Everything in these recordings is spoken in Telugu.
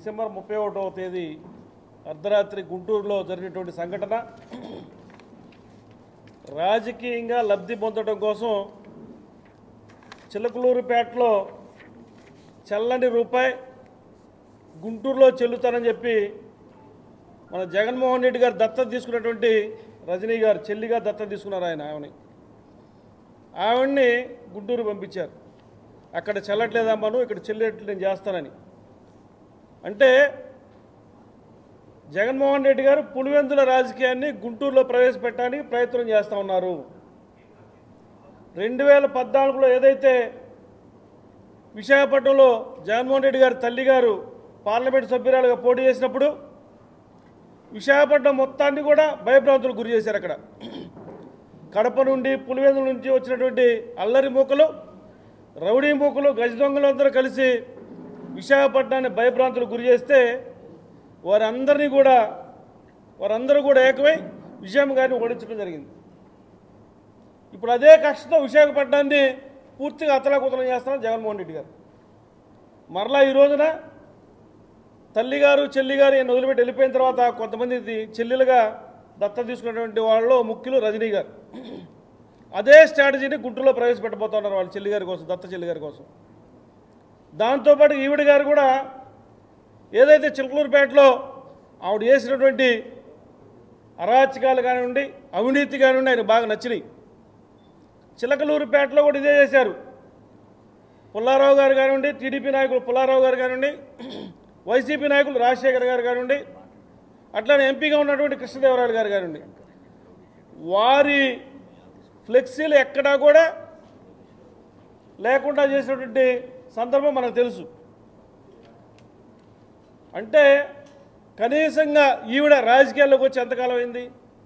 డిసెంబర్ ముప్పై ఒకటవ తేదీ అర్ధరాత్రి గుంటూరులో జరిగినటువంటి సంఘటన రాజకీయంగా లబ్ధి పొందడం కోసం చిలకలూరుపేటలో చల్లని రూపాయి గుంటూరులో చెల్లుతానని చెప్పి మన జగన్మోహన్ రెడ్డి గారు దత్తత తీసుకున్నటువంటి రజనీ గారు చెల్లిగా దత్తత తీసుకున్నారు ఆయన ఆమెని ఆవిడ్ని గుంటూరు పంపించారు అక్కడ చెల్లట్లేదమ్మను ఇక్కడ చెల్లేట్లు నేను చేస్తానని అంటే జగన్మోహన్ రెడ్డి గారు పులివెందుల రాజకీయాన్ని గుంటూరులో ప్రవేశపెట్టడానికి ప్రయత్నం చేస్తూ ఉన్నారు రెండు వేల పద్నాలుగులో ఏదైతే విశాఖపట్నంలో జగన్మోహన్ రెడ్డి గారి తల్లి గారు పార్లమెంట్ సభ్యురాలుగా పోటీ చేసినప్పుడు విశాఖపట్నం మొత్తాన్ని కూడా భయభ్రాంతులకు గురి చేశారు అక్కడ కడప నుండి పులివెందుల నుంచి వచ్చినటువంటి అల్లరి మూకలు రౌడీ మూకలు గజ దొంగలందరూ కలిసి విశాఖపట్నాన్ని భయభ్రాంతులకు గురి చేస్తే వారందరినీ కూడా వారందరూ కూడా ఏకమై విజయం గారిని ఓడించడం జరిగింది ఇప్పుడు అదే కష్టంతో విశాఖపట్నాన్ని పూర్తిగా అతలాకుతలం చేస్తున్నారు జగన్మోహన్ రెడ్డి గారు మరలా ఈ రోజున తల్లిగారు చెల్లిగారు ఈయన వదిలిపెట్టి వెళ్ళిపోయిన తర్వాత కొంతమంది ఇది చెల్లెలుగా దత్త తీసుకున్నటువంటి వాళ్ళు ముఖ్యులు రజనీ గారు అదే స్ట్రాటజీని గుంటూరులో ప్రవేశపెట్టబోతున్నారు వాళ్ళ చెల్లి గారి కోసం దత్త చెల్లి గారి కోసం దాంతోపాటు ఈవిడ గారు కూడా ఏదైతే చిలకలూరుపేటలో ఆవిడ చేసినటువంటి అరాచకాలు కానివ్వండి అవినీతి కానివ్వండి ఆయన బాగా నచ్చినాయి చిలకలూరుపేటలో కూడా ఇదే చేశారు పుల్లారావు గారు కానివ్వండి టీడీపీ నాయకులు పుల్లారావు గారు కానివ్వండి వైసీపీ నాయకులు రాజశేఖర్ గారు కానివ్వండి అట్లానే ఎంపీగా ఉన్నటువంటి కృష్ణదేవరాయలు గారు కానివ్వండి వారి ఫ్లెక్సీలు ఎక్కడా కూడా లేకుండా చేసినటువంటి సందర్భం మనకు తెలుసు అంటే కనీసంగా ఈవిడ రాజకీయాల్లోకి వచ్చి ఎంతకాలం అయింది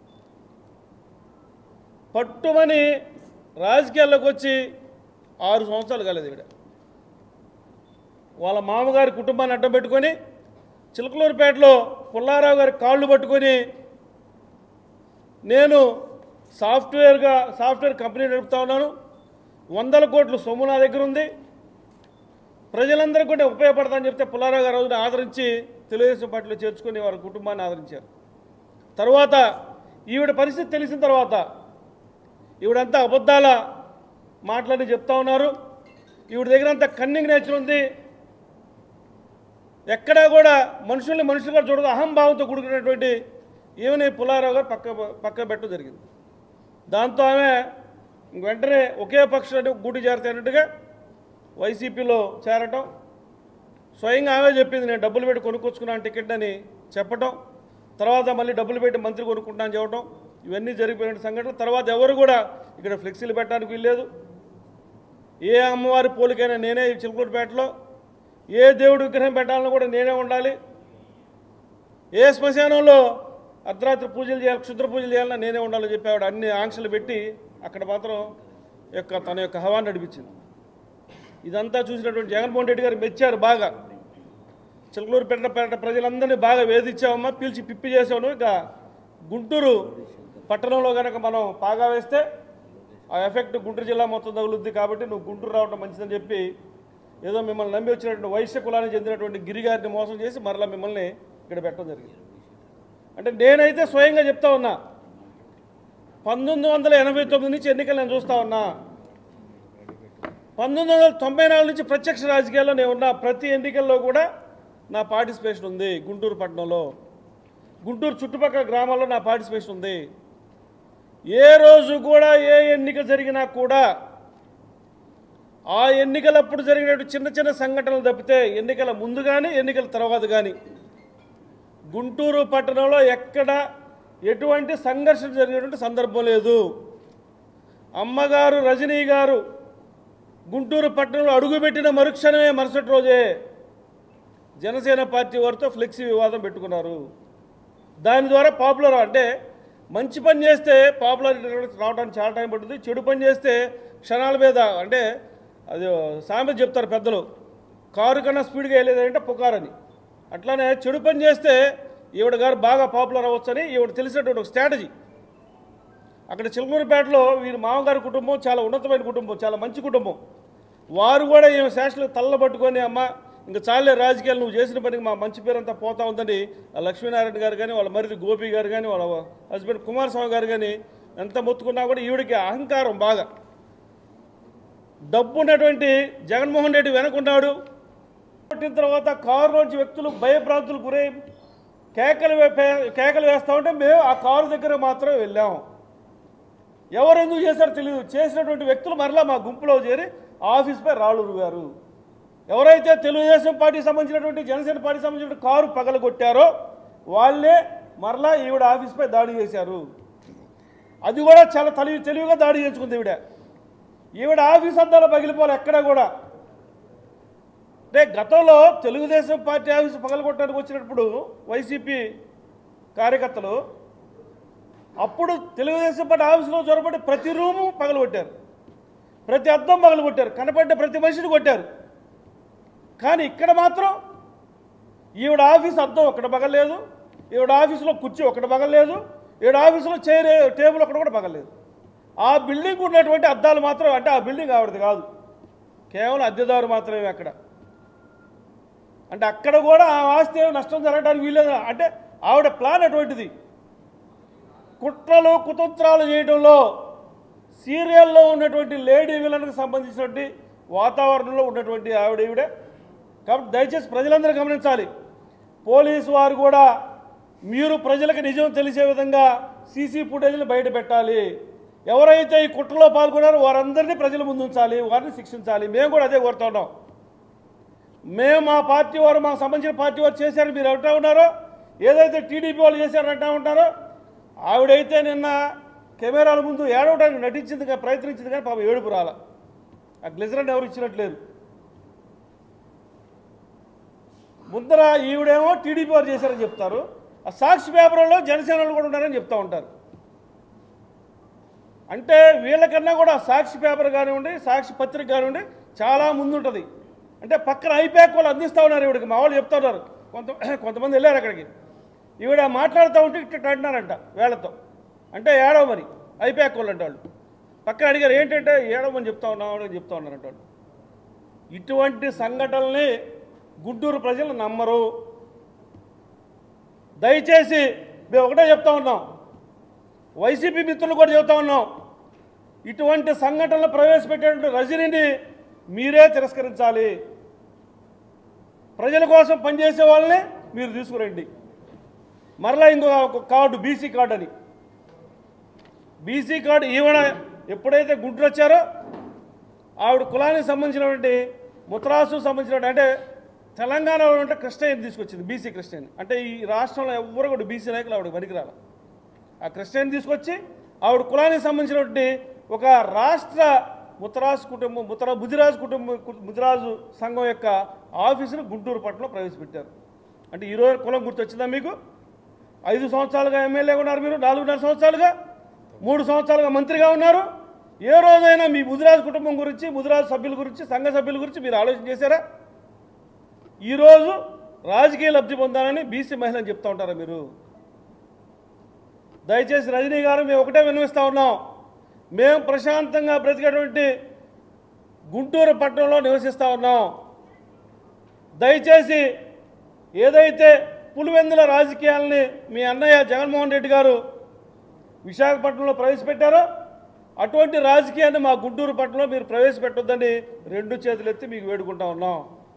పట్టుమని రాజకీయాల్లోకి వచ్చి ఆరు సంవత్సరాలు కాలేదు ఈవిడ వాళ్ళ మామగారి కుటుంబాన్ని అడ్డం పెట్టుకొని చిలకలూరుపేటలో పుల్లారావు గారి కాళ్ళు పట్టుకొని నేను సాఫ్ట్వేర్గా సాఫ్ట్వేర్ కంపెనీ నడుపుతా ఉన్నాను వందల కోట్లు సొమ్ము నా దగ్గర ఉంది ప్రజలందరికీ కూడా ఉపయోగపడతానని చెప్తే పుల్లారావు గారు రోజున ఆదరించి తెలుగుదేశం పార్టీలో చేర్చుకొని వారి కుటుంబాన్ని ఆదరించారు తర్వాత ఈవిడ పరిస్థితి తెలిసిన తర్వాత ఈవిడంతా అబద్ధాల మాటలని చెప్తా ఉన్నారు ఈవిడ దగ్గర అంత కన్నింగ్ నేచర్ ఉంది ఎక్కడా కూడా మనుషుల్ని మనుషులుగా చూడదు అహంభావంతో కూడుకున్నటువంటి ఈమెని పుల్లారావు గారు పక్క పక్క పెట్టడం జరిగింది దాంతో ఆమె ఇంక వెంటనే ఒకే పక్షాన్ని గూటి చేరుతాయినట్టుగా వైసీపీలో చేరటం స్వయంగా ఆమె చెప్పింది నేను డబ్బులు పెట్టి కొనుక్కొచ్చుకున్నాను టికెట్ అని చెప్పటం తర్వాత మళ్ళీ డబ్బులు పెట్టి మంత్రి కొనుక్కుంటానని చెప్పడం ఇవన్నీ జరిగిపోయిన సంఘటనలు తర్వాత ఎవరు కూడా ఇక్కడ ఫ్లెక్సీలు పెట్టడానికి వీల్లేదు ఏ అమ్మవారి పోలికైనా నేనే ఈ చిలకూరుపేటలో ఏ దేవుడి విగ్రహం పెట్టాలని కూడా నేనే ఉండాలి ఏ శ్మశానంలో అర్ధరాత్రి పూజలు చేయాలి క్షుద్ర పూజలు చేయాలన్నా నేనే ఉండాలని చెప్పి ఆవిడ అన్ని ఆంక్షలు పెట్టి అక్కడ మాత్రం యొక్క తన యొక్క హవాన్ని నడిపించింది ఇదంతా చూసినటువంటి జగన్మోహన్ రెడ్డి గారు మెచ్చారు బాగా చిలకలూరు పెట్ట పెట్ట ప్రజలందరినీ బాగా వేధించామమ్మా పీల్చి పిప్పి చేసాము ఇక గుంటూరు పట్టణంలో కనుక మనం పాగా వేస్తే ఆ ఎఫెక్ట్ గుంటూరు జిల్లా మొత్తం తగులుద్ది కాబట్టి నువ్వు గుంటూరు రావడం మంచిదని చెప్పి ఏదో మిమ్మల్ని నమ్మి వచ్చినటువంటి వైశ్య కులానికి చెందినటువంటి గిరిగారిని మోసం చేసి మరలా మిమ్మల్ని ఇక్కడ పెట్టడం జరిగింది అంటే నేనైతే స్వయంగా చెప్తా ఉన్నా పంతొమ్మిది వందల ఎనభై తొమ్మిది నుంచి ఎన్నికలు నేను చూస్తా ఉన్నా పంతొమ్మిది వందల తొంభై నాలుగు నుంచి ప్రత్యక్ష రాజకీయాల్లో నేను ఉన్నా ప్రతి ఎన్నికల్లో కూడా నా పార్టిసిపేషన్ ఉంది గుంటూరు పట్టణంలో గుంటూరు చుట్టుపక్కల గ్రామాల్లో నా పార్టిసిపేషన్ ఉంది ఏ రోజు కూడా ఏ ఎన్నిక జరిగినా కూడా ఆ ఎన్నికలప్పుడు జరిగినట్టు చిన్న చిన్న సంఘటనలు తప్పితే ఎన్నికల ముందు కానీ ఎన్నికల తర్వాత కానీ గుంటూరు పట్టణంలో ఎక్కడ ఎటువంటి సంఘర్షణ జరిగినటువంటి సందర్భం లేదు అమ్మగారు రజనీ గారు గుంటూరు పట్టణంలో అడుగుపెట్టిన మరుక్షణమే మరుసటి రోజే జనసేన పార్టీ వారితో ఫ్లెక్సీ వివాదం పెట్టుకున్నారు దాని ద్వారా పాపులర్ అంటే మంచి పని చేస్తే పాపులారిటీ రావడానికి చాలా టైం పడుతుంది చెడు పని చేస్తే క్షణాల మీద అంటే అది సామెత చెప్తారు పెద్దలు కారు కన్నా స్పీడ్గా వెళ్ళేదంటే పుకారని అట్లానే చెడు పని చేస్తే ఈవిడ గారు బాగా పాపులర్ అవ్వచ్చని ఈవిడ తెలిసినటువంటి ఒక స్ట్రాటజీ అక్కడ చిలకూరుపేటలో వీరి మామగారి కుటుంబం చాలా ఉన్నతమైన కుటుంబం చాలా మంచి కుటుంబం వారు కూడా ఈమె శాసనలు తల్ల పట్టుకొని అమ్మ ఇంకా చాలే రాజకీయాలు నువ్వు చేసిన పనికి మా మంచి పేరంతా పోతా ఉందని ఆ లక్ష్మీనారాయణ గారు కానీ వాళ్ళ మరిది గోపి గారు కానీ వాళ్ళ హస్బెండ్ కుమారస్వామి గారు కానీ ఎంత మొత్తుకున్నా కూడా ఈవిడికి అహంకారం బాగా డబ్బు ఉన్నటువంటి జగన్మోహన్ రెడ్డి వెనకున్నాడు కొట్టిన తర్వాత కారులోంచి వ్యక్తులు భయభ్రాంతులు గురై కేకలు వే- పే- కేకలు వేస్తా ఉంటే మేము ఆ కారు దగ్గర మాత్రమే వెళ్ళాం ఎవరు ఎందుకు చేశారో తెలియదు చేసినటువంటి వ్యక్తులు మరలా మా గుంపులో చేరి ఆఫీస్పై రాళ్ళు రుగారు ఎవరైతే తెలుగుదేశం పార్టీకి సంబంధించినటువంటి జనసేన పార్టీకి సంబంధించిన కారు పగలగొట్టారో వాళ్ళే మరలా ఈవిడ ఆఫీస్పై దాడి చేశారు అది కూడా చాలా తెలివి తెలివిగా దాడి చేసుకుంది ఈవిడ ఈవిడ ఆఫీస్ అంతా పగిలిపోవాలి ఎక్కడా కూడా అంటే గతంలో తెలుగుదేశం పార్టీ ఆఫీస్ పగలగొట్టడానికి వచ్చినప్పుడు వైసీపీ కార్యకర్తలు అప్పుడు తెలుగుదేశం పార్టీ ఆఫీసులో చొరబడి ప్రతి రూము పగలగొట్టారు ప్రతి అద్దం పగలగొట్టారు కనపడ్డ ప్రతి మనిషిని కొట్టారు కానీ ఇక్కడ మాత్రం ఈవిడ ఆఫీస్ అద్దం ఒకటి పగలలేదు ఈవిడ ఆఫీసులో కుర్చీ ఒకటి పగలలేదు ఈవిడ ఆఫీసులో చైర్ టేబుల్ ఒకటి కూడా పగలలేదు ఆ బిల్డింగ్ ఉన్నటువంటి అద్దాలు మాత్రం అంటే ఆ బిల్డింగ్ ఆవిడది కాదు కేవలం అద్దెదారు మాత్రమే అక్కడ అంటే అక్కడ కూడా ఆ ఆస్తి ఏమి నష్టం జరగడానికి వీలేదు అంటే ఆవిడ ప్లాన్ అటువంటిది కుట్రలు కుతంత్రాలు చేయడంలో సీరియల్లో ఉన్నటువంటి లేడీ విలన్కి సంబంధించినటువంటి వాతావరణంలో ఉన్నటువంటి ఆవిడ ఈవిడే కాబట్టి దయచేసి ప్రజలందరూ గమనించాలి పోలీసు వారు కూడా మీరు ప్రజలకు నిజం తెలిసే విధంగా సీసీ ఫుటేజ్ని బయట పెట్టాలి ఎవరైతే ఈ కుట్రలో పాల్గొన్నారో వారందరినీ ప్రజల ముందు ఉంచాలి వారిని శిక్షించాలి మేము కూడా అదే కోరుతున్నాం మేము మా పార్టీ వారు మాకు సంబంధించిన పార్టీ వారు చేశారని మీరు అంటా ఉన్నారో ఏదైతే టీడీపీ వాళ్ళు చేశారని అంటా ఉంటారో ఆవిడైతే నిన్న కెమెరాల ముందు ఏడవడానికి నటించింది కానీ ప్రయత్నించింది కానీ పాపం ఏడుపు రాల ఆ గ్లిజరన్ ఎవరు ఇచ్చినట్లేదు ముందర ఈవిడేమో టీడీపీ వారు చేశారని చెప్తారు ఆ సాక్షి పేపర్లో జనసేన వాళ్ళు కూడా ఉన్నారని చెప్తా ఉంటారు అంటే వీళ్ళకన్నా కూడా సాక్షి పేపర్ కానివ్వండి సాక్షి పత్రిక కానివ్వండి చాలా ముందుంటుంది అంటే పక్కన ఐప్యాక్ వాళ్ళు అందిస్తూ ఉన్నారు ఈవిడికి మా వాళ్ళు చెప్తా ఉన్నారు కొంత కొంతమంది వెళ్ళారు అక్కడికి ఈవిడ మాట్లాడుతూ ఉంటే ఇట్ట అంటున్నారంట వేళతో అంటే ఏడవ మరి ఐప్యాక్ వాళ్ళు అంటే వాళ్ళు పక్కన అడిగారు ఏంటంటే ఏడవమని చెప్తా ఉన్నాం అని చెప్తా ఉన్నారంట వాళ్ళు ఇటువంటి సంఘటనల్ని గుంటూరు ప్రజలు నమ్మరు దయచేసి మేము ఒకటే చెప్తా ఉన్నాం వైసీపీ మిత్రులు కూడా చెబుతా ఉన్నాం ఇటువంటి సంఘటనలు ప్రవేశపెట్టేటువంటి రజనీని మీరే తిరస్కరించాలి ప్రజల కోసం పనిచేసే వాళ్ళని మీరు తీసుకురండి మరలా ఇంకో ఒక కార్డు బీసీ కార్డు అని బీసీ కార్డు ఈవెన ఎప్పుడైతే గుంటూరు వచ్చారో ఆవిడ కులానికి సంబంధించినటువంటి ముత్రాసు సంబంధించిన అంటే తెలంగాణలో ఉంటే క్రిస్టియన్ తీసుకొచ్చింది బీసీ క్రిస్టియన్ అంటే ఈ రాష్ట్రంలో ఎవ్వరు కూడా బీసీ నాయకులు ఆవిడ పనికిరాలి ఆ క్రిస్టియన్ తీసుకొచ్చి ఆవిడ కులానికి సంబంధించినటువంటి ఒక రాష్ట్ర ముత్తరాజు కుటుంబం ముత్తరా బుద్ధిరాజు కుటుంబం కు- ముదిరాజు సంఘం యొక్క ఆఫీసును గుంటూరు పట్టణంలో ప్రవేశపెట్టారు అంటే ఈరోజు కులం గుర్తొచ్చిందా మీకు ఐదు సంవత్సరాలుగా ఎమ్మెల్యేగా ఉన్నారు మీరు నాలుగున్నర సంవత్సరాలుగా మూడు సంవత్సరాలుగా మంత్రిగా ఉన్నారు ఏ రోజైనా మీ ముదిరాజు కుటుంబం గురించి ముదిరాజు సభ్యుల గురించి సంఘ సభ్యుల గురించి మీరు ఆలోచన చేశారా ఈరోజు రాజకీయ లబ్ధి పొందాలని బీసీ మహిళని చెప్తా ఉంటారా మీరు దయచేసి రజనీ గారు మేము ఒకటే విన్నవిస్తా ఉన్నాం మేము ప్రశాంతంగా బ్రతికేటువంటి గుంటూరు పట్టణంలో నివసిస్తూ ఉన్నాం దయచేసి ఏదైతే పులివెందుల రాజకీయాలని మీ అన్నయ్య జగన్మోహన్ రెడ్డి గారు విశాఖపట్నంలో ప్రవేశపెట్టారో అటువంటి రాజకీయాన్ని మా గుంటూరు పట్టణంలో మీరు ప్రవేశపెట్టొద్దని రెండు చేతులు ఎత్తి మీకు వేడుకుంటా ఉన్నాం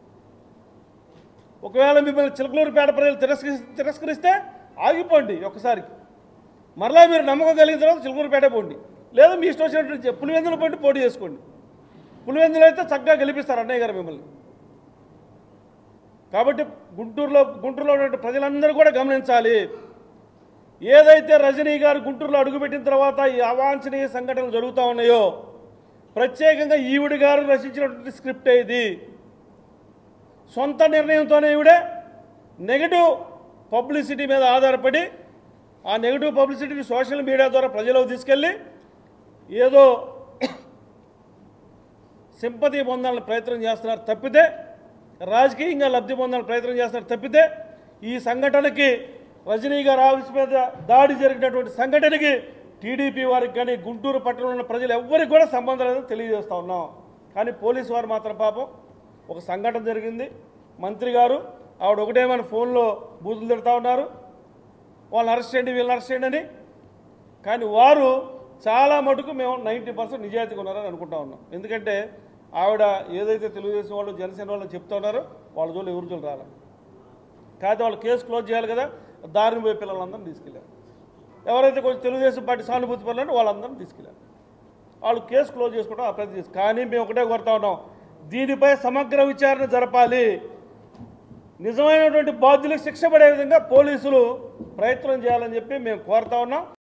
ఒకవేళ మిమ్మల్ని చిలకలూరుపేట ప్రజలు తిరస్కరి తిరస్కరిస్తే ఆగిపోండి ఒక్కసారికి మరలా మీరు నమ్మకం కలిగిన తర్వాత చిలుకూరుపేట పోండి లేదా మీ ఇష్టం వచ్చినట్టు పులివెందులు పోటీ పోటీ చేసుకోండి పులివెందులు అయితే చక్కగా గెలిపిస్తారు అన్నయ్య గారు మిమ్మల్ని కాబట్టి గుంటూరులో గుంటూరులో ఉన్న ప్రజలందరూ కూడా గమనించాలి ఏదైతే రజనీ గారు గుంటూరులో అడుగుపెట్టిన తర్వాత ఈ అవాంఛనీయ సంఘటనలు జరుగుతూ ఉన్నాయో ప్రత్యేకంగా ఈవిడ గారు రచించినటువంటి స్క్రిప్ట్ ఇది సొంత నిర్ణయంతోనే ఈవిడే నెగటివ్ పబ్లిసిటీ మీద ఆధారపడి ఆ నెగటివ్ పబ్లిసిటీని సోషల్ మీడియా ద్వారా ప్రజలకు తీసుకెళ్ళి ఏదో సింపతి పొందాలని ప్రయత్నం చేస్తున్నారు తప్పితే రాజకీయంగా లబ్ధి పొందాలని ప్రయత్నం చేస్తున్నారు తప్పితే ఈ సంఘటనకి రజనీ గారి ఆఫీస్ మీద దాడి జరిగినటువంటి సంఘటనకి టీడీపీ వారికి కానీ గుంటూరు పట్టణంలో ఉన్న ప్రజలు ఎవ్వరికి కూడా సంబంధం లేదని తెలియజేస్తా ఉన్నాం కానీ పోలీసు వారు మాత్రం పాపం ఒక సంఘటన జరిగింది మంత్రి గారు ఆవిడ ఒకటే మన ఫోన్లో బూతులు తిడతా ఉన్నారు వాళ్ళని అరెస్ట్ చేయండి వీళ్ళని అరెస్ట్ చేయండి అని కానీ వారు చాలా మటుకు మేము నైంటీ పర్సెంట్ నిజాయితీగా ఉన్నారని అనుకుంటా ఉన్నాం ఎందుకంటే ఆవిడ ఏదైతే తెలుగుదేశం వాళ్ళు జనసేన వాళ్ళు చెప్తా ఉన్నారో వాళ్ళ జోలు ఎవరి జోలు రాలే కాకపోతే వాళ్ళు కేసు క్లోజ్ చేయాలి కదా దారిని పోయే పిల్లలందరినీ తీసుకెళ్ళారు ఎవరైతే కొంచెం తెలుగుదేశం పార్టీ సానుభూతి పనులను వాళ్ళందరినీ తీసుకెళ్ళారు వాళ్ళు కేసు క్లోజ్ చేసుకోవడం ఆ ప్రయత్నం చేసి కానీ మేము ఒకటే కోరుతా ఉన్నాం దీనిపై సమగ్ర విచారణ జరపాలి నిజమైనటువంటి బాధ్యులకు శిక్ష పడే విధంగా పోలీసులు ప్రయత్నం చేయాలని చెప్పి మేము కోరుతా ఉన్నాం